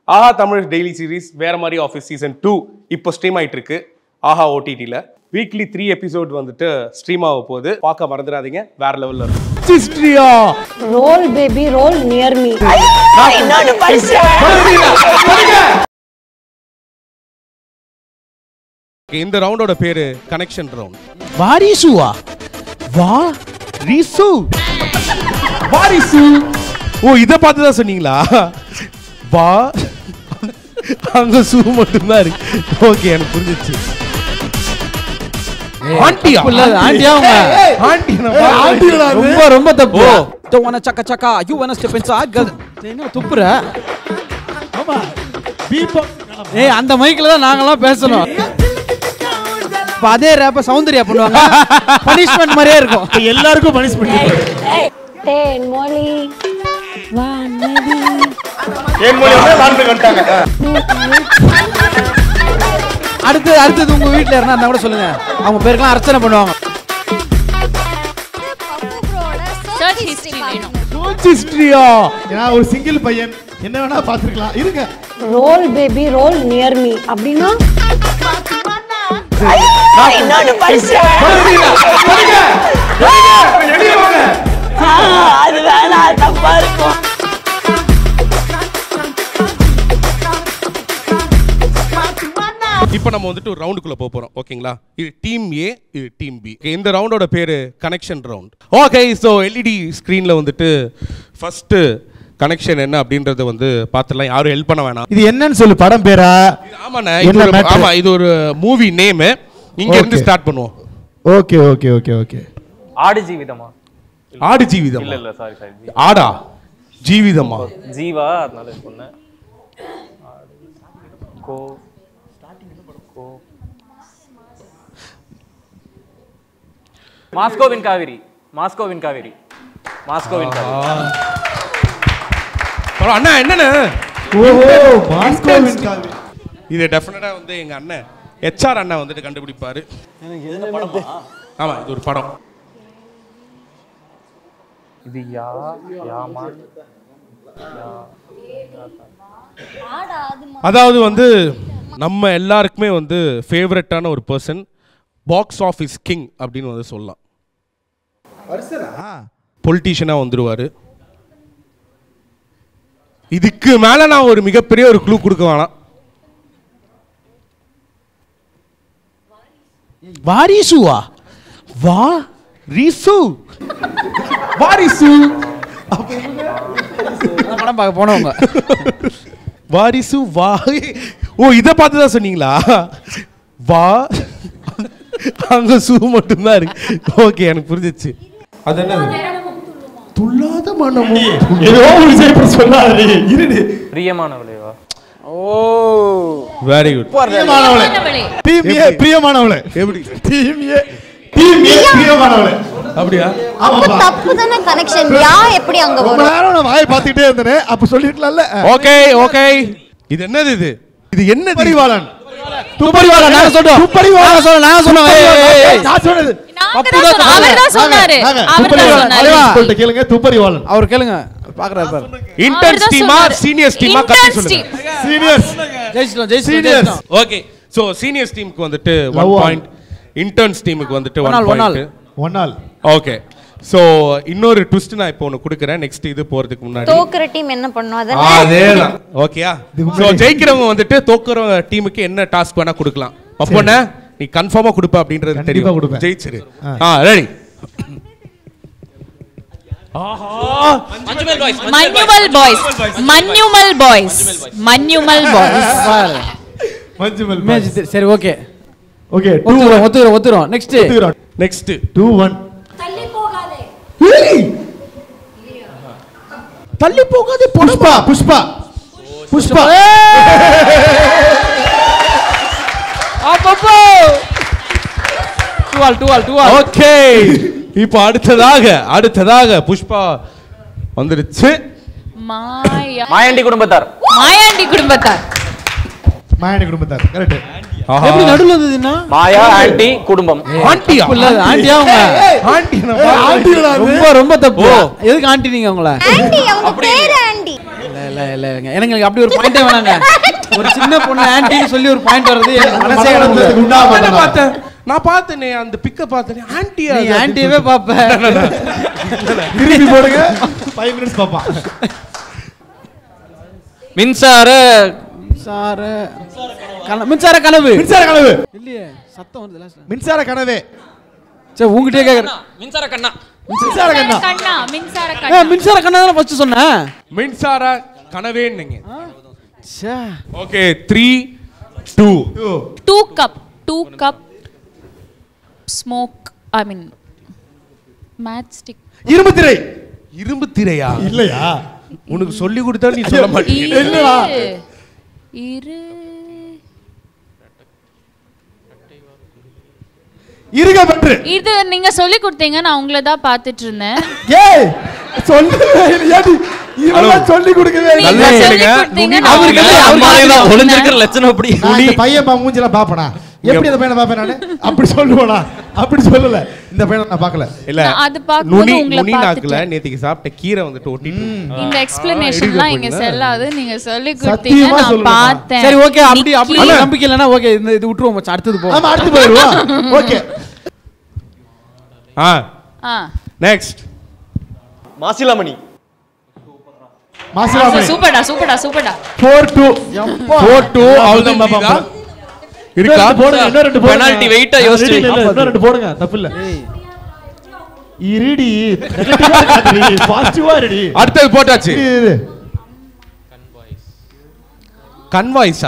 ஆஹா Tamil daily series வேற மாதிரி office season two இப்போ ஸ்ட்ரீம் ஆயிட்டு இருக்கு ஆஹா ஓடிடியில் வீக்லி த்ரீ எபிசோட் வந்துட்டு ஸ்ட்ரீம் ஆக போகுது பார்க்க மறந்துடாதீங்க வேற லெவலில் இருக்கும் ஹிஸ்டரியா roll baby roll near me இந்த ரவுண்டோட பேரு கனெக்ஷன் ரவுண்ட் வாரிசுவா வா ரிசு வாரிசு ஓ இதை பார்த்து தான் சொன்னீங்களா வா அங்க சூ மட்டும்தான் இருக்கு ஓகே எனக்கு புரிஞ்சிச்சு ஆண்டியா இல்ல, ஆண்டியா அவங்க? ஆண்டி ரொம்ப ரொம்ப தப்பு don't wanna chaka chaka you wanna step inside girl என்ன துப்புற ஏய் அந்த மைக்ல தான் நாங்கலாம் பேசணும் இப்ப அதே ரேப்ப சௌந்தர்யா பண்ணுவாங்க பனிஷ்மெண்ட் மாதிரியே இருக்கும் எல்லாருக்கும் பனிஷ்மெண்ட் தேன் மொழி வான்மதி என் மூலியமா வாழ்ந்து வந்துட்டாங்க அடுத்து அடுத்தது உங்க வீட்ல இருந்தா இருந்தா கூட சொல்லுங்க அவங்க பேருக்கெல்லாம் அர்ச்சனை பண்ணுவாங்க சர்ச் ஹிஸ்டரி வேணும் ஹிஸ்டரியா ஏன்னா ஒரு சிங்கிள் பையன் என்ன வேணா பார்த்துருக்கலாம் இருங்க roll baby roll near me அப்படின்னா அது வேணாம் தப்பா இருக்கும் இப்போ நம்ம வந்துட்டு ஒரு ரவுண்டுக்குள்ள போக போறோம் ஓகேங்களா இது டீம் ஏ இது டீம் பி இந்த ரவுண்டோட பேரு connection round okay so LED ஸ்க்ரீனில் வந்துட்டு ஃபர்ஸ்ட் கனெக்ஷன் என்ன அப்படின்றத வந்து பார்த்துலாம் யாரும் ஹெல்ப் பண்ண வேணாம் இது என்னன்னு சொல்லு படம் பேரா ஆமாண்ணே இது என்ன ஒரு- matter? ஆமா இது ஒரு மூவி நேமு இங்க இருந்து Okay. ஸ்டார்ட் பண்ணுவோம் ஓகே ஓகே ஓகே ஓகே ஆடு ஜீவிதமா ஆடு ஜீவிதம் இல்ல இல்ல சாரி சாரி ஆடா ஜீவிதமா ஜீவா அதனால சொன்னேன் ஆடு. கோ கோ மாஸ்கோவின் காவிரி மாஸ்கோவின் காவிரி மாஸ்கோவின் காவிரி அண்ணா என்னண்ணே ஓஹோ மாஸ்கோவின் காவி இது டெஃபினட்டா வந்து எங்க அண்ணன் ஹெச்ஆர் அண்ணன் வந்துட்டு கண்டுபிடிப்பாரு ஆமா இது ஒரு படம் இது யா யாமா அதாவது வந்து நம்ம எல்லாருக்குமே வந்து ஃபேவரட்டான ஒரு பர்சன் பாக்ஸ் ஆஃபீஸ் கிங் அப்படின்னு வந்து சொல்லலாம் பொலிட்டீஷியனாக வந்துருவாரு இதுக்கு மேல நான் ஒரு மிகப்பெரிய ஒரு க்ளூ கொடுக்க வேணாம் வாரிசுவா வா ரிசு வாரிசு படம் பார்க்க போனவங்க வாரிசு வா ஓ இதை பார்த்து தான் சொன்னீங்களா வா அங்க சூ மட்டும்தான் இருக்கு ஓகே எனக்கு புரிஞ்சிச்சு அது என்னது துள்ளாத மனமும் ஏதோ ஒரு செய்தி சொல்லாதே இருடு பிரியமான விளைவா வெரி குட் பிரியமானவளே மாணவளே. டீம் ஏ பிரியமானவளே எப்படி டீம் ஏ டீம் ஏ பிரியமானவளே அப்படியா ஆமாப்பா தப்பு தானே கனெக்ஷன் யா எப்படி அங்க ரொம்ப வரும் நேரம் நான் வாயை பார்த்துக்கிட்டே இருந்தேனே அப்ப சொல்லிருக்கலாம்ல ஓகே ஓகே இது என்னது இது இது என்னது பரிவாளன் துப்பறிவாளன் நாங்க சொல்றோம் நாங்க சொல்றோம் நாங்க சொன்னோம் ஏய், ஏய், ஏய். நான் சொன்னது நாங்க தான் சொன்னோம். அவர் தான் சொன்னாரு நாங்க, அவர் தான் துப்பறிவாளன். சொன்னாரு தலைவா, சொல்லிட்டு கேளுங்க துப்பறிவாளன் அவர் கேளுங்க பாக்குறாரு பாரு இன்டர்ன்ஸ் அவர்தான் டீமா சொன்னாரு. சீனியர்ஸ் டீமா கத்தி Interns சொல்லுங்க team. சீனியர்ஸ் ஜெயிச்சிட்டோம் ஜெயிச்சிட்டோம் Seniors. ஜெயிச்சிட்டோம் ஓகே சோ சீனியர்ஸ் டீமுக்கு வந்துட்டு one Love one. Point interns டீமுக்கு வந்துட்டு one one all, one all. Point one நாள் ஓகே சோ இன்னொரு ட்விஸ்ட் நான் இப்போ ஒன்று கொடுக்குறேன் நெக்ஸ்ட் இது போறதுக்கு முன்னாடி தோக்குற டீம் என்ன பண்ணும் அதானே அதேதான் ஓகேயா சோ ஜெயிக்கிறவங்க வந்துட்டு தோக்குற டீமுக்கு என்ன டாஸ்க் வேணா கொடுக்கலாம் அப்போனா நீ கன்ஃபார்மா கொடுப்ப அப்படின்றது கண்டிப்பா தெரியும் கொடுப்பேன். ஜெயிச்சிரு ஆ. ஆ ready Manjummel boys Manjummel boys Manjummel boys பாரு மஞ்சுமல் இமேஜ் தெரி- சரி ஓகே ஓகே டூ ஒத்துக்கிறோம் ஒத்துக்கிறோம் ஒத்துக்கிறோம் நெக்ஸ்ட் நெக்ஸ்ட் டூ ஒன் தள்ளி போகாதே புஷ்பா புஷ்பா புஷ்பா அப்பப்போ டுவால் டுவால் டுவால் ஓகே இப்போ அடுத்ததாக அடுத்ததாக புஷ்பா வந்துருச்சு மாயா மாயாண்டி குடும்பத்தார் மாயாண்டி குடும்பத்தார் மாயாண்டி குடும்பத்தார் கரெக்ட் ஆஹா. எப்படி நடுவுல இருந்ததுன்னா மாயா ஆண்டி குடும்பம் ஆண்டியா இல்ல ஆண்டியா அவங்க ஆண்டி ஆண்டிகளா அது? ரொம்ப ரொம்ப தப்பு எதுக்கு ஆண்டி நீங்க உங்கள ஆண்டி அவங்க பேரு ஆண்டி இல்ல இல்ல இல்லங்க எனக்கு அப்படி ஒரு பாயிண்டே வேணாங்க ஒரு சின்ன பொண்ணு ஆன்ட்டின்னு சொல்லி ஒரு பாயிண்ட் வர்றது எனக்கு மனசே கிடக்குது நான் என்ன பார்த்தேன் நான் பார்த்தேனே அந்த பிக்க பார்த்தேனே ஆன்ட்டியா நீ ஆன்ட்டியவே பாப்ப திருப்பி போடுங்க ஃபைவ் மினிட்ஸ் பார்ப்பான் மின்சார மின்சார கன- மின்சார கனவு மின்சார கனவு இல்லையே சத்தம் வருது லாஸ்ட்ல மின்சார கனவே சரி உங்ககிட்டயே கேக்குறேன் மின்சார கண்ணா மின்சார கண்ணா கண்ணா மின்சார ஏ, கண்ணா மின்சார கண்ணா தானே ஃபர்ஸ்ட் சொன்னேன் மின்சார கனவேன்னீங்க ச்சே. Okay three two two cup two cup smoke I mean match stick இரும்பு திரை இரும்பு திரையா இல்லையா உனக்கு சொல்லி கொடுத்தா நீ சொல்ல மாட்டீங்க என்னடா? இரு இருக பற்று இது நீங்க சொல்லி கொடுத்தீங்க நான் உங்களை தான் பார்த்துட்டு இருந்தேன் ஏய் சொல்லவே இல்லை. ஏடி, இவெல்லாம் சொல்லி கொடுக்கவே இல்லை. நீங்க நல்லா சொல்லி கேளுங்க. கொடுத்தீங்க நுனி நான் அவருக்கு உங்களை தான் தான் அம்மாவே தான் பார்த்துட்டு ஒளிஞ்சிருக்கிற இருந்தேன். லட்சணம் அப்படி நான் இந்த பையன் பா மூஞ்சில பாப்பனா எப்படி அந்த பையனை பாப்பேன் நானு அப்படி சொல்லுவேனா அப்படி சொல்லல இந்த பையனை நான் பார்க்கல இல்ல நான் அது பார்க்கும்போது நுனி உங்களை நுனி நாக்குல பார்த்துட்டேன். நேத்திக்கு சாப்பிட்ட கீரை வந்துட்டு ஒட்டிட்டு இந்த எக்ஸ்பிளனேஷன்லாம் இங்க செல்லாது நீங்க சொல்லி கொடுத்தீங்க சத்தியமா நான் சொல்லுமா? பார்த்தேன் சரி ஓகே அப்படி அப்படி நிக்கி. நம்பிக்கை இல்லைன்னா ஓகே இந்த இது விட்டுருவோம் மச்சான் அடுத்தது போ ஆமா அடுத்து போயிடுவோம் ஓகே ஆ ஆ நெக்ஸ்ட் மாசிலாமணி மாசிலாமணி சூப்பர்டா சூப்பர்டா சூப்பர்டா ஃபோர் டூ ஃபோர் டூ அவ்வளோதான் பாப்பா. பாப்பா இருக்கா போடுங்க இன்னும் ரெண்டு போடுங்க Penalty weight ஆ யோசிச்சு. இல்ல, இல்ல, இன்னும் ரெண்டு போடுங்க தப்பு இல்ல இருடி பாசிட்டிவா இருடி அடுத்தது போட்டாச்சு இரு, இரு. கன்வாய்ஸா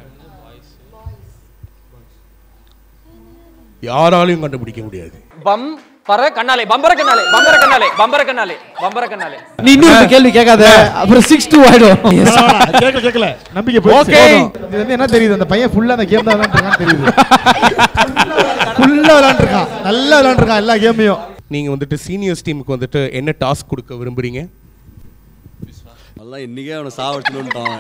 யாராலையும் கண்டுபிடிக்க முடியாது பம் பர கண்ணாலே பம்பர கண்ணாலே பம்பர கண்ணாலே பம்பர கண்ணாலே பம்பர கண்ணாலே நீ இன்னொரு கேள்வி கேட்காத அப்புறம் சிக்ஸ் டூ ஆயிடும் கேட்கல கேட்கல நம்பிக்கை போயிடுச்சு. Okay. இது வந்து என்ன தெரியுது அந்த பையன் ஃபுல்லா அந்த கேம் தான் விளையாண்டுருக்கான்னு தெரியுது ஃபுல்லா விளையாண்டுருக்கான் நல்லா விளையாண்டுருக்கான் எல்லா கேமையும் நீங்க வந்துட்டு சீனியர்ஸ் டீமுக்கு வந்துட்டு என்ன டாஸ்க் கொடுக்க விரும்புறீங்க அதெல்லாம் இன்னைக்கே அவனை சாவடிச்சுட்டான்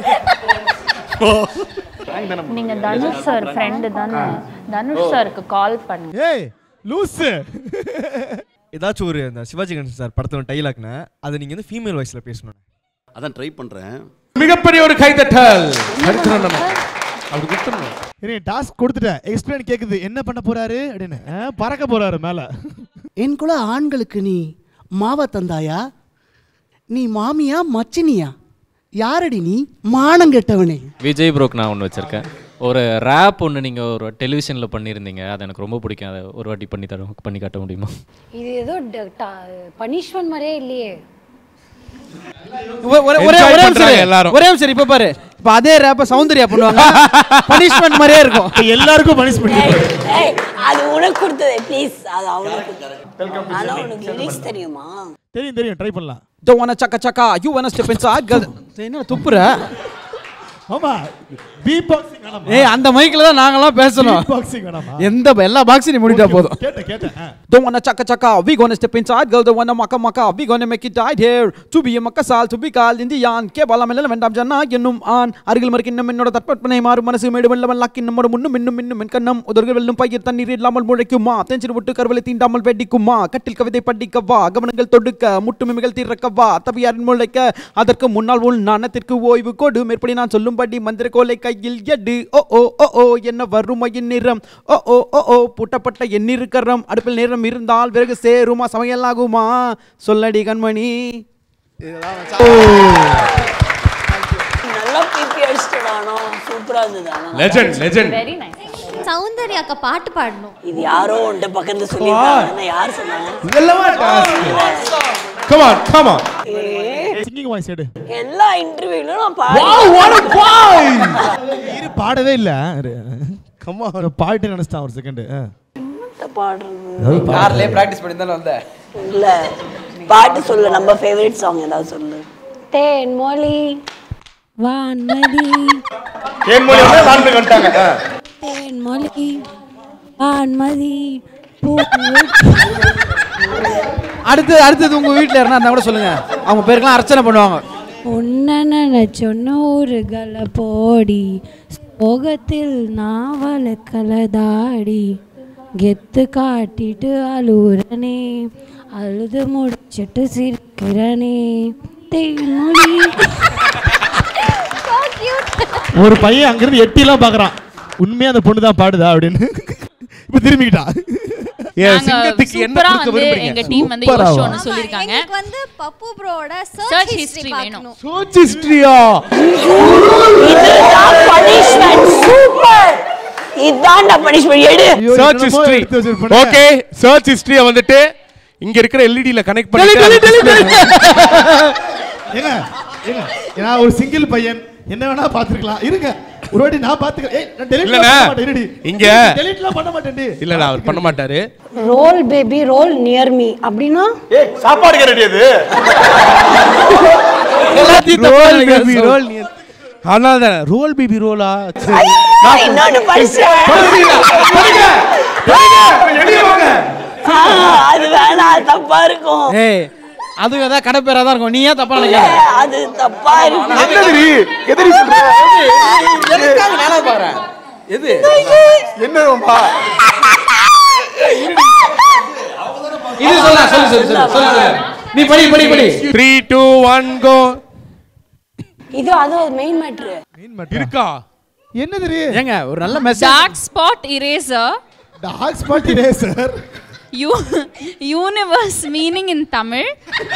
நீங்க தனுஷ் சார் ஃப்ரெண்டு தானே தனுஷ் சாருக்கு கால் பண்ணுங்க ஏய் லூசு ஏதாச்சும் ஒரு அந்த சிவாஜி கணேசன் சார் படத்தோட டைலாக்னா அதை நீங்க வந்து ஃபீமேல் வாய்ஸ்ல பேசணும் அதான் ட்ரை பண்றேன் மிகப்பெரிய ஒரு கைதட்டல் அடுத்து நம்ம அப்படி கொடுத்துருங்க இரு டாஸ்க் கொடுத்துட்டேன் எக்ஸ்பிளைன் கேக்குது என்ன பண்ண போறாரு அப்படின்னு ஆ, பறக்க போறாரு மேல என் குல ஆண்களுக்கு நீ மாவ தந்தாயா நீ மாமியா மச்சினியா யாரடி நீ மானங்கெட்டவனே விஜய் ப்ரோக் நான் ஒன்று வச்சுருக்கேன் ஒரு ரேப் ஒன்று நீங்கள் ஒரு டெலிவிஷனில் பண்ணியிருந்தீங்க அது எனக்கு ரொம்ப பிடிக்கும் அதை ஒரு வாட்டி பண்ணி தர பண்ணி காட்ட முடியுமா இது ஏதோ பனிஷ்மெண்ட் மாதிரியே இல்லையே ஒரே ஒரே ஒரே Enjoy ஒரே பண்றாங்க நிமிஷம் எல்லாரும். ஒரே நிமிஷம் இப்ப பாரு இப்ப அதே ரேப்ப சௌந்தர்யா பண்ணுவாங்க பனிஷ்மெண்ட் மாதிரியே இருக்கும் எல்லாருக்கும் பனிஷ்மெண்ட் ஏய் அது உனக்கு கொடுத்தது ப்ளீஸ் அது அவனுக்கு ஆனா உனக்கு லிரிக்ஸ் தெரியுமா தெரியும் தெரியும் ட்ரை பண்ணலாம் don't wanna chaka chaka you wanna step inside girl என்ன துப்புற ஆமா பீட் பாக்ஸிங் வேணாமா ஏய் அந்த மைக்ல தான் நாங்கலாம் பேசணும் பீட் பாக்ஸிங் வேணாமா எந்த எல்லா பாக்ஸையும் நீ முடிட்டா போதும் கேட்டேன் கேட்டேன் ஆ. Don't wanna chaka chaka, we gonna step inside, girl. Don't wanna maka maka, we gonna make it right here. To be a makasal, to be called in the yarn. கேபாலம் எல்லாம் வேண்டாம் ஜன்னா என்னும் ஆண் அருகில் மறுக்கின்னும் என்னோட தட்பற்பனை மாறும் மனசு மேடு வெள்ளவன் லாக்கின் நம்மோட முன்னும் இன்னும் இன்னும் என் கண்ணம் உதர்கள் வெல்லும் பயிர் தண்ணீர் இல்லாமல் முழைக்குமா தெஞ்சிரு விட்டு கருவலை தீண்டாமல் வெடிக்குமா கட்டில் கவிதை படிக்கவா கவனங்கள் தொடுக்க முட்டுமிமைகள் தீர்க்கவா தவியாரின் முளைக்க அதற்கு முன்னால் உள் நாணத்திற்கு ஓய்வு கொடு மேற்படி நான் சொல்லும்படி மந்திர கோலை கையில் எடு ஓ ஓ ஓ ஓ என்ன வறுமையின் நிறம் ஓ ஓ ஓ ஓ பூட்டப்பட்ட எண்ணிருக்கரம் அடுப்பில் நேரம் இருந்தால் விறகு சேருமா சமையலாகுமா சொல்லடி கண்மணி நல்லா பிபி அடிச்சிட்டானோ சூப்பரா இருந்தது ஆனா லெஜெண்ட் லெஜெண்ட் வெரி நைஸ் சௌந்தர்யாக்கா பாட்டு பாடணும் இது யாரோ உன்கிட்ட பக்கத்துல சொல்லிருக்காங்க யார் சொன்னாங்க இதெல்லமா task come on come on singing voice எடு எல்லா இன்டர்வியூலும் நான் பாடி இரு பாடவே இல்ல கம் ஆன் பாட்டு நினைச்சிட்டான் ஒரு செகண்ட் என்னத்த பாடுறது கார்லயே பிராக்டிஸ் பண்ணி தானே வந்தேன் இல்ல பாட்டு சொல்லு நம்ம ஃபேவரட் சாங் ஏதாவது சொல்லு தேன்மொழி வான்மதி ஏன் மொழி வந்து லாண்டு கண்டாங்க தேன்மொழி வான்மதி பூ அடுத்து அடுத்தது உங்க வீட்ல இருந்தா இருந்தா கூட சொல்லுங்க அவங்க பேருக்கெல்லாம் அர்ச்சனை பண்ணுவாங்க உன்ன நினைச்சொன்ன ஒரு கல போடி சோகத்தில் நாவல கலதாடி கெத்து காட்டிட்டு அழுகுறனே அழுது முடிச்சிட்டு சிரிக்கிறனே தேன்மொழி ஒரு பையன் அங்கிருந்து எட்டிலாம் பார்க்கறான் உண்மையா அந்த பொண்ணு தான் பாடுதா அப்படின்னு இப்ப திரும்பிக்கிட்டான் நாங்க சூப்பரா வந்து எங்க டீம் வந்து சூப்பராவா? யோசிச்சு ஒன்று சொல்லியிருக்காங்க எங்களுக்கு வந்து பப்பு ப்ரோட Search சர்ச் history ஹிஸ்டரி வேணும். வேணும் சோச் ஹிஸ்டரியா இதுதான் பனிஷ்மெண்ட் சூப்பர் இதான்டா பனிஷ்மெண்ட் எடு சர்ச் ஹிஸ்டரி ஓகே சர்ச் ஹிஸ்டரியை வந்துட்டு இங்க இருக்கிற எல்இடில கனெக்ட் பண்ணி ஏங்க ஏங்க நான் ஒரு சிங்கிள் பையன் என்ன வேணா பாத்துக்கலாம் இருங்க ஒரு வாட்டி நான் பாத்துக்கிறேன் ஏய் நான் delete இல்லண்ணே, பண்ண மாட்டேன் இருடி இங்க- டெலிட்லாம் பண்ண மாட்டேன்டி இல்லடா அவர் பண்ண மாட்டாரு roll baby roll near me அப்படின்னா சாப்பாடு ரெடி அது ரோல் பேபி ரோல் அதனால தான் ரோல் பேபி ரோலா இன்னொன்னு படிச்சேன் ஆ, அது வேணாம் அது தப்பா இருக்கும் ஏய் அது ஏதாவது கடை பேரா தான் இருக்கும் நீ ஏன் தப்பா நினைக்கிற அது தப்பா இருக்கு என்னது எதிரி சொல்ற எதுக்காக வேலை பாறேன் எது என்னப்பா இது சொல்ல சொல்லு சொல்லு சொல்லு சொல்லு சொல்லு. நீ படி படி படி த்ரீ டூ ஒன் கோ இது அது மெயின் மேட்ரு இருக்கா என்னது ஏங்க ஒரு நல்ல message dark spot eraser dark spot eraser you universe meaning in Tamil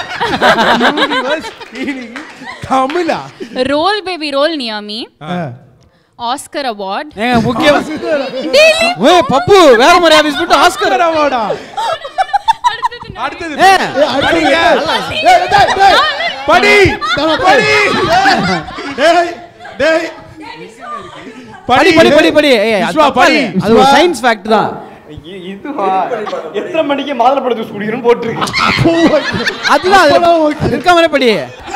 தமிழா roll baby roll near me Oscar award ஏங்க முக்கியம் ஏய் பப்பு வேற மாதிரி ஆபீஸ் போட்டு ஆஸ்கர் அவார்டா அடுத்தது ஏ படிங்க. டேய் டேய் டேய் படி படி டேய் டேய் படி படி படி படி ஏய் அது விஸ்வா, தப்பா படி. அது ஒரு சயின்ஸ் ஃபேக்ட் தான் இதுவா எத்தனை மணிக்கு மாதுளை ஜூஸ் குடிக்கணும் போட்டுருக்கு அதுதான் அது இருக்க மாதிரி படி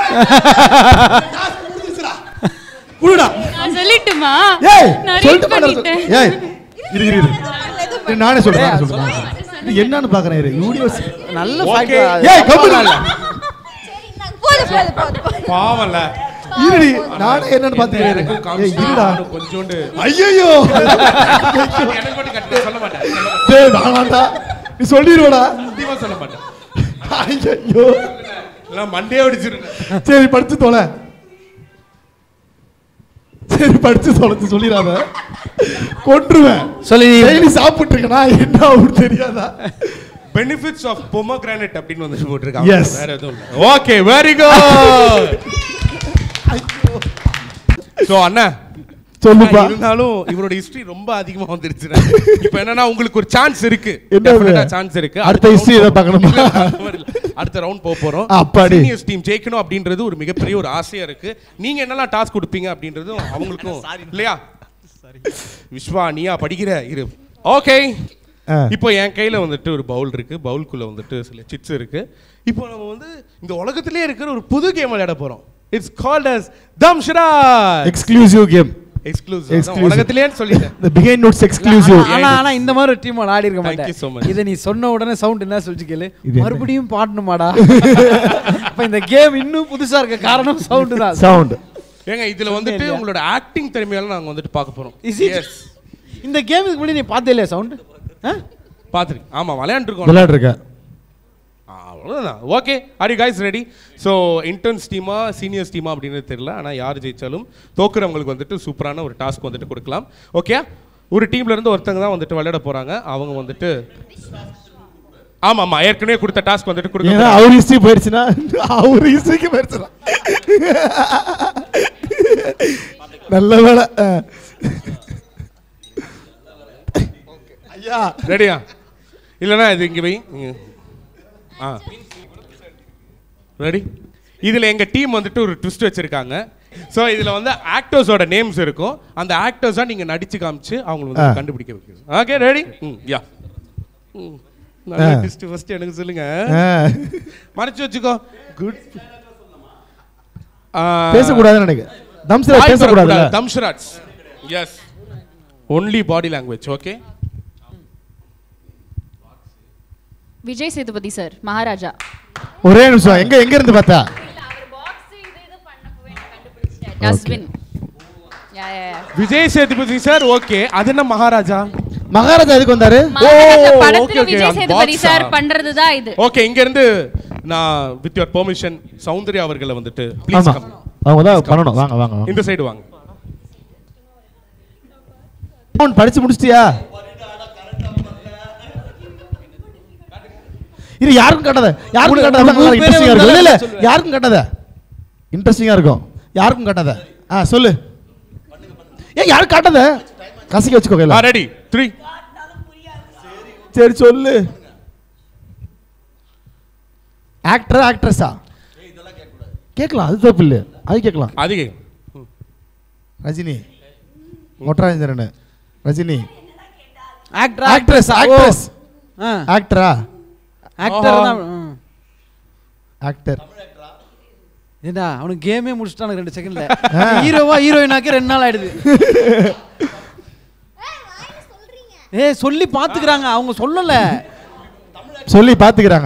குடுடா நான் சொல்லட்டுமா ஏய் நான் சொல்லிட்டு read பண்ண பண்ணிட்டேன் ஏய் இரு இரு இரு இரு, நானே சொல்றேன் நானே சொல்றேன், நானே சொல்றேன் இது என்னன்னு பாக்குறேன் இரு யூனிவர்ஸ் நல்ல Okay. ஃபேக்ட் ஏய் கம்முனு போது போது போது போது பாவம்ல இருடி நானே என்னன்னு பாத்துக்கிறேன் எனக்கும் ஏய் காமிச்சு இருடா நானும் கொஞ்சோண்டு ஐயோ எனக்கு மட்டும் கட்ட சொல்ல மாட்டேன் சொல்ல மாட்டேன். டேய் வேணாம்டா நீ சொல்லிடுவடா சத்தியமா சொல்ல மாட்டேன் ஐயோ எல்லாம் மண்டே அடிச்சிருந்தேன் சரி படிச்சு தொலை சரி படிச்சு தொலைச்சு சொல்லிடாத கொன்றுவேன் சொல்லி நீ- டெய்லி சாப்பிட்டு இருக்கனா என்ன ஆகும் தெரியாதா பெனிஃபிட்ஸ் ஆஃப் பொமோகிரானட் அப்படின்னு வந்து போட்டிருக்காங்க Yes. வேற எதுவும் இல்லை ஓகே வெரி குட் சோ அண்ணா சொல்லுப்பா ஆனா, இருந்தாலும் இவரோட ஹிஸ்டரி ரொம்ப அதிகமா வந்துருச்சு இப்போ என்னன்னா உங்களுக்கு ஒரு சான்ஸ் இருக்கு என்ன சான்ஸ் இருக்கு அடுத்த history எதை பார்க்கணுமா? இல்ல, அந்த மாதிரி இல்ல. அடுத்த ரவுண்ட் போக போறோம் அப்பாடி. சீனியர்ஸ் டீம் ஜெயிக்கணும் அப்படின்றது ஒரு மிகப்பெரிய ஒரு ஆசையா இருக்கு நீங்க என்னெல்லாம் டாஸ்க் கொடுப்பீங்க அப்படின்றதும் அவங்களுக்கும் இல்லையா விஸ்வா நீயா படிக்கிற இரு ஓகே ஆ. இப்போ என் கையில வந்துட்டு ஒரு பவுல் இருக்கு பவுலுக்குள்ள வந்துட்டு சில சிட்ஸ் இருக்கு இப்போ நம்ம வந்து இந்த உலகத்திலே இருக்கிற ஒரு புது கேம் விளையாட போறோம் இட்ஸ் கால்ட் அஸ் தம்ஷரா எக்ஸ்க்ளூசிவ் கேம் எக்ஸ்க்ளூசிவ் Exclusive. உலகத்திலேயே சொல்லிட்டேன் the behind notes exclusive ஆனா- ஆனா ஆனா இந்த மாதிரி ஒரு டீம் ஆடி இருக்க Thank you so much. மாட்டேன் இதை நீ சொன்ன உடனே சவுண்ட் என்ன சொல்லிச்சு கேளு இது என்ன? மறுபடியும் பாடணுமாடா அப்ப இந்த கேம் இன்னும் புதுசா இருக்க காரணம் சவுண்ட் தான் சவுண்ட் ஏங்க இதுல வந்துட்டு உங்களோட ஆக்டிங் திறமையால நாங்க வந்துட்டு பார்க்க போறோம் Is it? இந்த கேமுக்கு முன்னாடி நீ பார்த்தே இல்லையா சவுண்ட் பாத்துருக்கேன் ஆமா விளையாண்டுருக்கோம் விளையாட்டு இருக்க அவ்வளோதான் okay are you guys ready so interns டீமா சீனியர்ஸ் டீமா அப்படின்னு தெரியல ஆனால் யார் ஜெயிச்சாலும் தோக்குறவங்களுக்கு வந்துட்டு சூப்பரான ஒரு டாஸ்க் வந்துட்டு கொடுக்கலாம் ஓகே ஒரு டீம்ல இருந்து ஒருத்தங்க தான் வந்துட்டு விளையாட போறாங்க அவங்க வந்துட்டு ஆமா ஆமா ஏற்கனவே கொடுத்த டாஸ்க் வந்துட்டு ஏன்னா கொடுக்க அவர் ஹிஸ்டரி போயிடுச்சுன்னா அவர் ஹிஸ்டரிக்கு போயிடுச்சுனா நல்ல வேலை ஆ. ஐயா ரெடியா இல்லைன்னா இது இங்கே வை இங்க. ஆ ரெடி இதில் எங்கள் டீம் வந்துட்டு ஒரு ட்விஸ்ட் வச்சுருக்காங்க ஸோ இதில் வந்து ஆக்டர்ஸோட நேம்ஸ் இருக்கும் அந்த ஆக்டர்ஸாக நீங்கள் நடிச்சு காமிச்சு அவங்களை வந்து ஆ. கண்டுபிடிக்க வைக்கணும் ஓகே ரெடி ம் யா ம் நல்ல ஆ. ட்விஸ்ட் ஃபஸ்ட்டு எனக்கு சொல்லுங்க ஆ. மறைச்சு வச்சுக்கோ குட் பேசக்கூடாதுன்னு நினைக்கிறேன் தம்ஸ்ரா பேசக்கூடாதுல்ல தம்ஷ்ராட்ஸ் yes only body language okay Vijay Sethupathi sir Maharaja ஒரே நிமிஷம் எங்க எங்க இருந்து பார்த்தா dustbin Vijay Sethupathi sir okay அது என்ன மகாராஜா மகாராஜா எதுக்கு வந்தாரு மகாராஜா okay, படத்துல okay, Vijay I'm Sethupathi boxer. Sir பண்றதுதான் இது ஓகே இங்க இருந்து நான் வித் யுவர் பெர்மிஷன் சௌந்தர்யா அவர்களை வந்துட்டு ப்ளீஸ் ஆமா அவங்க தான் பண்ணணும் வாங்க வாங்க வாங்க. இந்த சைடு வாங்க அவன் படிச்சு முடிச்சிட்டியா இது யாருக்கும் காட்டாத யாருக்கும் மூணு- காட்டாத மூணு பேரை இன்ட்ரெஸ்டிங்கா இருக்கும் வந்தாலும் இல்ல இல்ல சொல்லுவேன். யாருக்கும் காட்டாத இன்ட்ரெஸ்டிங்கா இருக்கும் யாருக்கும் காட்டாத ஆ சொல்லு ஏன் யாரும் காட்டாத கசக்கி வச்சுக்கோ கையில ரெடி த்ரீ சரி சொல்லு ஆக்டரா ஆக்ட்ரஸா கேட்கலாம் அது தப்பு இல்லை அது கேட்கலாம் அது Rajini Mottarajendran Rajini actor actress actress ஆக்டரா ஆக்டர் தான் ம். ஆக்டர் ஏண்டா அவனுக்கு கேமே முடிச்சிட்டானு ரெண்டு செகண்ட்ல ஹீரோவா ஹீரோயினாக்கி ரெண்டு நாள் ஆயிடுது ஏய் சொல்லி பாத்துக்கறாங்க அவங்க சொல்லல சொல்லி பாத்துக்கிறாங்க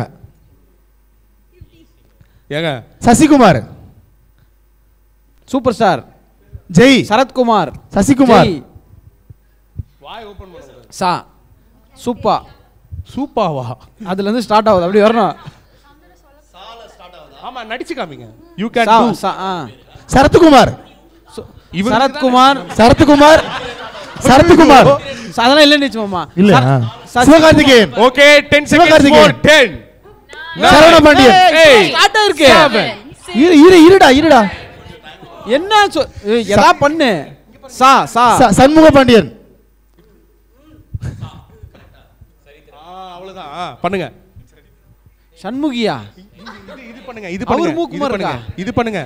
ஏங்க சசிகுமார் சூப்பர் ஸ்டார் ஜெய் சரத்குமார் சசிகுமார் ஜெய். சா சூப்பா சூப்பாவா அதுல இருந்து ஸ்டார்ட் ஆகுது அப்படி வரணும் ஆமா நடிச்சு காமிங்க யூ கேன் சா, டு சா, ஆ. சரத்குமார் இவங்க சரத்குமார் சரத்குமார் சரத்குமார் அதெல்லாம் இல்லைன்னு வச்சுக்கோமா இல்ல ச- Sivakarthikeyan okay 10 seconds Sivakarthikeyan. For 10 Saravana Pandian ஏய் ஸ்டார்ட் ஆயிருக்கு இரு இரு இருடா இருடா என்ன சொ- ஏய், எதா பண்ணு சா சா ச- சண்முக பாண்டியன் அவ்வளவுதான் ஆ, பண்ணுங்க சண்முகியா இது இது பண்ணுங்க இது அவர் பண்ணுங்க மூக்கு இது மாதிரி பண்ணுங்க இருக்கா? இது பண்ணுங்க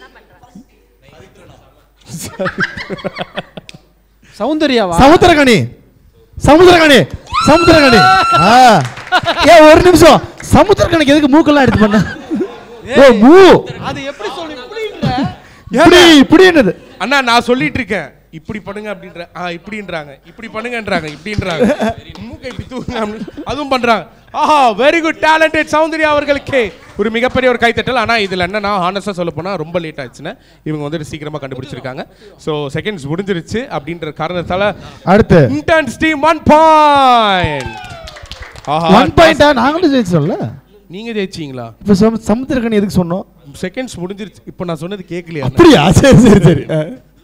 சௌந்தர்யாவா சமுத்திரகணி சமுத்திரகணி சமுத்திரகணி ஆ ஏ ஒரு நிமிஷம் சமுத்திரகணிக்கு எதுக்கு மூக்கெல்லாம் எடுத்து பண்ண ஓ மூ அது எப்படி சொல்லி புரியுங்க இப்படி இப்படின்றது அண்ணா நான் சொல்லிட்டு இருக்கேன் இப்படி பண்ணுங்க அப்படின்ற ஆ இப்படின்றாங்க இப்படி பண்ணுங்கன்றாங்க இப்படின்றாங்க மூக்கை இப்படி தூக்குங்க அப்படின்னு அதுவும் பண்றாங்க ஆஹா வெரி குட் டேலண்டட் சௌந்தர்யா அவர்களுக்கு ஒரு மிகப்பெரிய ஒரு கைத்தட்டல் ஆனா இதுல என்னன்னா ஹானஸ்டா சொல்ல போனா ரொம்ப லேட் ஆச்சுன்னா இவங்க வந்துட்டு சீக்கிரமா கண்டுபிடிச்சிருக்காங்க சோ செகண்ட்ஸ் முடிஞ்சிருச்சு அப்படின்ற காரணத்தால அடுத்து இன்டர்ன்ஸ் டீம் ஒன் பாயிண்ட் ஆஹா ஒன் பாயிண்டா நாங்களும் ஜெயிச்சோம்ல நீங்க ஜெயிச்சீங்களா இப்போ சம- சமுத்திரகணி எதுக்கு சொன்னோம் செகண்ட்ஸ் முடிஞ்சிருச்சு இப்போ நான் சொன்னது கேட்கலையா அப்படியா சரி சரி சரி ஆ.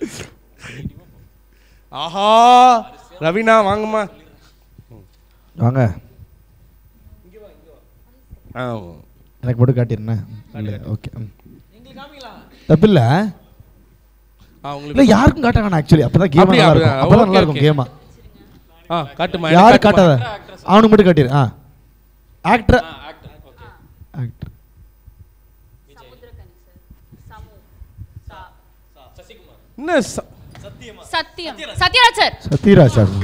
ஆஹா ரவினா வாங்கம்மா வாங்க ஆ எனக்கு மட்டும் காட்டிருந்தேன் இல்லை ஓகே தப்பு இல்லை ஆ, உங்களுக்கு இல்லை யாருக்கும் காட்ட வேணாம் ஆக்சுவலி அப்பதான் கேம் அப்படியா, நல்லா இருக்கும் அப்படியா? அப்பதான் Okay, நல்லா இருக்கும் okay. கேமா ஆ காட்டுமா எனக்கு யாரும் காட்டுமா. காட்டாத அவனுக்கு மட்டும் காட்டிரு ஆ ஆக்டர் ஆக்டர் என்ன ச- சத்தியம் சத்யராஜ் சார் சத்யராஜ் சார்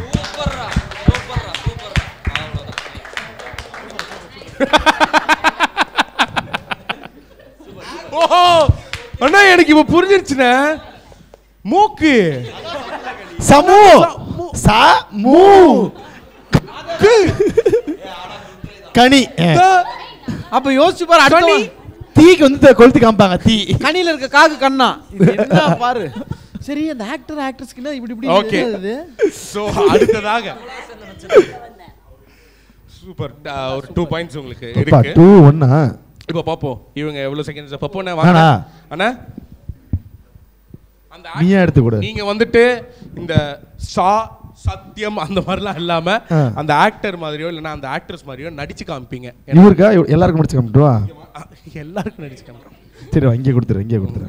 ஓஹோ அண்ணா எனக்கு இப்ப புரிஞ்சிருச்சுண்ணே மூக்கு சமு சா மூ கனி அப்ப யோசிச்சு பாரு அடுத்த தீக்கு வந்து த- கொளுத்தி காமிப்பாங்க தீ கனியில இருக்க காக்கு கண்ணா இது என்ன பாரு சரி அந்த ஆக்டர் ஆக்ட்ரஸ்க்கு இப்படி இப்படி ஓகே இது சோ அடுத்ததாக சூப்பர் ஒரு டூ பாயிண்ட்ஸ் உங்களுக்கு அப்பா இருக்கு டூ ஒன்னா இப்போ பாப்போம் இவங்க எவ்வளவு செகண்ட்ஸ் பாப்போம் அண்ணா. அண்ணா நீயே எடுத்து கொடு நீங்க வந்துட்டு இந்த சா சத்தியம் அந்த மாதிரிலாம் இல்லாம ஆ. அந்த ஆக்டர் மாதிரியோ இல்லைன்னா அந்த ஆக்ட்ரஸ் மாதிரியோ நடிச்சு காமிப்பீங்க இவருக்கா இவ- எல்லாருக்கும் முடிச்சு காமிட்டுவா எல்லாருக்கும் நடிச்சு காமிக்கிறோம் சரி வா, இங்கே கொடுத்துரு இங்கே கொடுத்துரு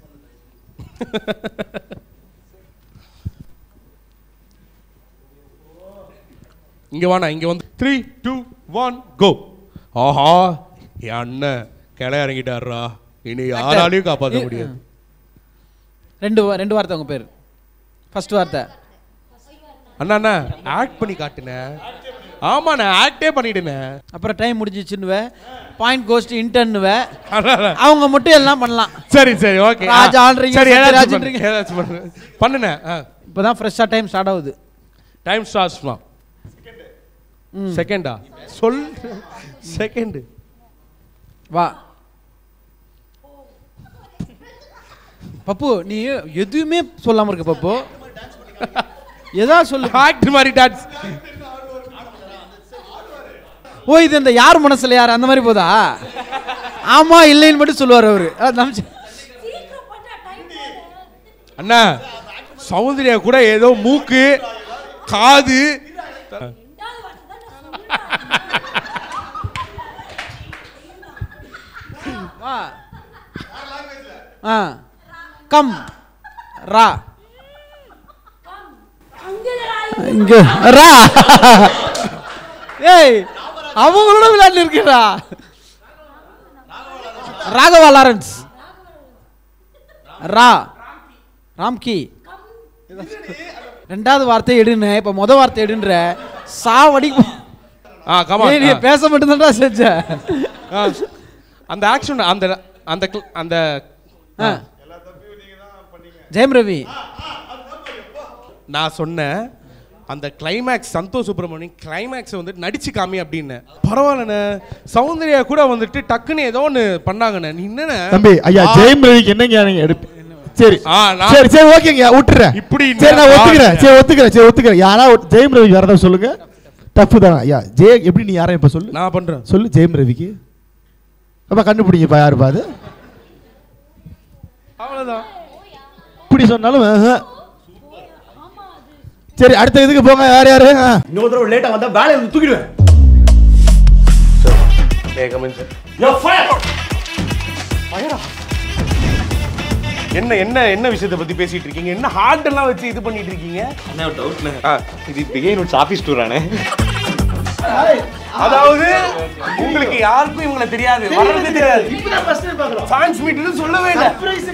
இங்க வாண்ணா இங்க வந்து த்ரீ டூ ஒன் கோ ஆஹா என் அண்ணன் கிளை இறங்கிட்டாருடா இனி யாராலையும் காப்பாற்ற முடியாது ரெண்டு வா- ரெண்டு வார்த்தை உங்க பேர் ஃபர்ஸ்ட் வார்த்தை அண்ணா அண்ணா ஆக்ட் பண்ணி காட்டுனேன் ஆமாண்ணே ஆக்டே பண்ணிடுனேன் அப்புறம் டைம் முடிஞ்சிச்சுன்னுவ பாயிண்ட் கோஸ்ட் இன்டர்னுவ அவங்க மட்டும் எல்லாம் பண்ணலாம் சரி சரி ஓகே ராஜான்றீங்க, சரி ஏதாச்சும் சத்யராஜன்றீங்க. பண்ணு, ஏதாச்சும் பண்ணு பண்ணுனேன் ஆ இப்போதான் ஃப்ரெஷ்ஷாக டைம் ஸ்டார்ட் ஆகுது டைம் ஸ்டார்ட்ஸ்மா செகண்டா சொல் செகண்ட் வா பப்பு நீ எதுவுமே சொல்லாம இருக்க பப்பு எதா சொல்லு ஆக்ட் மாதிரி டான்ஸ் ஓ இது இந்த யார் மனசுல யார் அந்த மாதிரி போதா ஆமா இல்லைன்னு மட்டும் சொல்லுவார் அவரு அஹ் நம்பிச்சு- அண்ணா சௌந்தர்யா கூட ஏதோ மூக்கு காது வா ஆ கம் ரா இங்க ரா ஏய் அவங்களோட விளையாண்டு இருக்கா ராகவா லாரன்ஸ் ரா ராம்கி ரெண்டாவது வார்த்தை எடுன்னு இப்ப முத வார்த்தை எடுன்ற சாவடி ஆ கமா நீ பேச மட்டும்தான்டா செஞ்ச அந்த ஆக்ஷன் அந்த அந்த cl- அந்த ஆ. ஜெயம் ரவி நான் சொன்னேன் அந்த கிளைமேக்ஸ் சந்தோஷ் சுப்ரமணியம் கிளைமேக்ஸ் வந்து நடிச்சு காமி அப்படின்னு பரவாயில்லண்ணே சௌந்தர்யா கூட வந்துட்டு டக்குன்னு ஏதோ ஒன்று பண்ணாங்கண்ணே நீ என்னண்ணே தம்பி ஐயா ஆ, ஜெயம் ரவிக்கு என்னங்க நீங்க எடுப்பு சரி ஆ, நான்- சரி சரி ஓகேங்க விட்டுறேன் இப்படி சரி நான் என்ன ஒத்துக்கிறேன் ஆ, சரி ஒத்துக்கிறேன் சரி ஒத்துக்கிறேன் யாரா ஒரு- ஜெயம் ரவி வேற ஏதாவது சொல்லுங்க தப்பு தான் ஐயா ஜெய எப்படி நீ யாரையும் இப்ப சொல்லு நான் பண்றேன் சொல்லு ஜெயம் ரவிக்கு அப்ப கண்டுபிடிங்கப்பா யாருப்பா அது அவ்வளோதான் இப்படி சொன்னாலும் ஆஹா. சரி அடுத்த இதுக்கு போங்க யார் யாரு ஆ. இன்னொரு தடவை லேட்டா வந்தா வேலையை வந்து தூக்கிடுவேன் என்ன என்ன என்ன விஷயத்தை பத்தி பேசிட்டு இருக்கீங்க என்ன ஹார்ட் எல்லாம் வச்சு இது பண்ணிட்டு இருக்கீங்க என்ன டவுட்ல இது பிகைன் உட்ஸ் ஆபீஸ் டூர் ஆனே அதாவது உங்களுக்கு யாருக்கும் இவங்களை தெரியாது வர்றது தெரியாது ஃபேன்ஸ் மீட்னு சொல்லவே இல்லை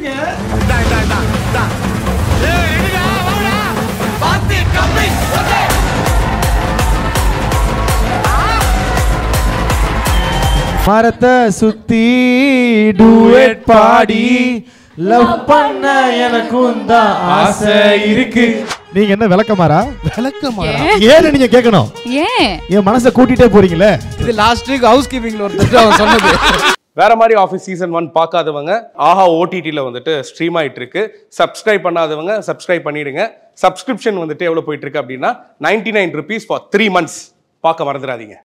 மரத்தை சுத்தி டூயட் பாடி லவ் பண்ண எனக்கும் தான் ஆசை இருக்கு நீங்க என்ன விளக்கமாரா விளக்கமாரா ஏன்னு நீங்க கேட்கணும் ஏன் என் மனசை கூட்டிட்டே போறீங்களே இது லாஸ்ட் வீக் ஹவுஸ் கீப்பிங்ல ஒருத்தர் அவன் சொன்னது வேற மாதிரி ஆஃபீஸ் சீசன் ஒன் பார்க்காதவங்க ஆஹா ஓடிடியில் வந்துட்டு ஸ்ட்ரீம் ஆயிட்டு இருக்கு சப்ஸ்கிரைப் பண்ணாதவங்க சப்ஸ்கிரைப் பண்ணிடுங்க சப்ஸ்கிரிப்ஷன் வந்துட்டு எவ்வளோ போயிட்டு இருக்கு அப்படின்னா ninety nine rupees for three months பார்க்க மறந்துடாதீங்க